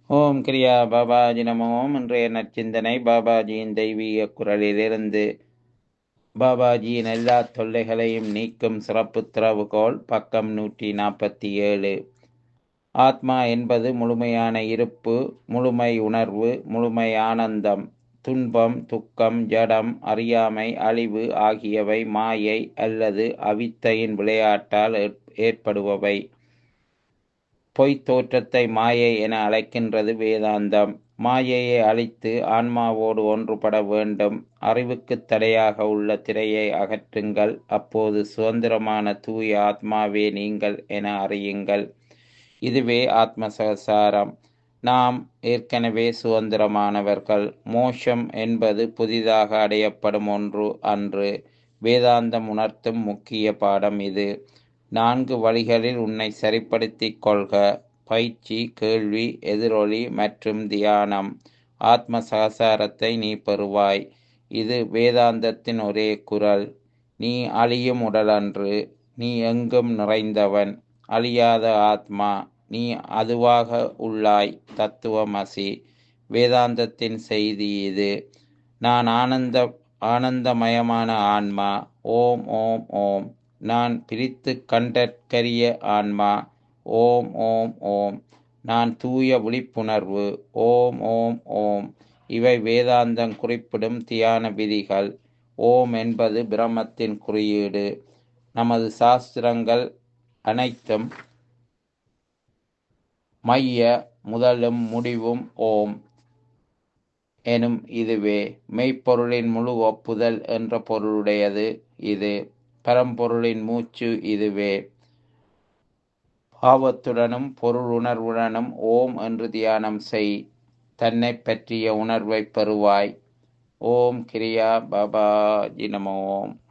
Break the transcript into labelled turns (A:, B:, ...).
A: ஓம் கிரியா பாபாஜி நம ஓம் இன்றைய நற்சிந்தனை பாபாஜியின் தெய்வீக குரலிலிருந்து பாபாஜியின் எல்லா தொல்லைகளையும் நீக்கும் சிறப்பு திறவுகோல் பக்கம் நூற்றி நாற்பத்தி ஏழு ஆத்மா என்பது முழுமையான இருப்பு முழுமை உணர்வு முழுமை ஆனந்தம் துன்பம் துக்கம் ஜடம் அறியாமை அழிவு ஆகியவை மாயை அல்லது அவித்தையின் விளையாட்டால் ஏற்- ஏற்படுபவை பொய்த் தோற்றத்தை மாயை என அழைக்கின்றது வேதாந்தம் மாயையை அழித்து ஆன்மாவோடு ஒன்றுபட வேண்டும் அறிவுக்குத் தடையாக உள்ள திரையை அகற்றுங்கள் அப்போது சுதந்திரமான தூய ஆத்மாவே நீங்கள் என அறியுங்கள் இதுவே ஆத்ம சகசாரம் நாம் ஏற்கனவே சுதந்திரமானவர்கள் மோஷம் என்பது புதிதாக அடையப்படும் ஒன்று அன்று வேதாந்தம் உணர்த்தும் முக்கிய பாடம் இது நான்கு வழிகளில் உன்னை சரிப்படுத்திக் கொள்க பயிற்சி கேள்வி எதிரொலி மற்றும் தியானம் ஆத்ம சகசாரத்தை நீ பெறுவாய் இது வேதாந்தத்தின் ஒரே குரல் நீ அழியும் உடலன்று நீ எங்கும் நிறைந்தவன் அழியாத ஆத்மா நீ அதுவாக உள்ளாய் தத்துவமசி வேதாந்தத்தின் செய்தி இது நான் ஆனந்த ஆனந்தமயமான ஆன்மா ஓம் ஓம் ஓம் நான் பிரித்து கண்டற்கரிய ஆன்மா ஓம் ஓம் ஓம் நான் தூய விழிப்புணர்வு ஓம் ஓம் ஓம் இவை வேதாந்தம் குறிப்பிடும் தியான விதிகள் ஓம் என்பது பிரம்மத்தின் குறியீடு நமது சாஸ்திரங்கள் அனைத்தும் மைய முதலும் முடிவும் ஓம் எனும் இதுவே மெய்ப்பொருளின் முழு ஒப்புதல் என்ற பொருளுடையது இது பரம்பொருளின் மூச்சு இதுவே பாவத்துடனும் பொருளுணர்வுடனும் ஓம் என்று தியானம் செய் தன்னை பற்றிய உணர்வை பெறுவாய் ஓம் கிரியா பாபா ஜினமோம்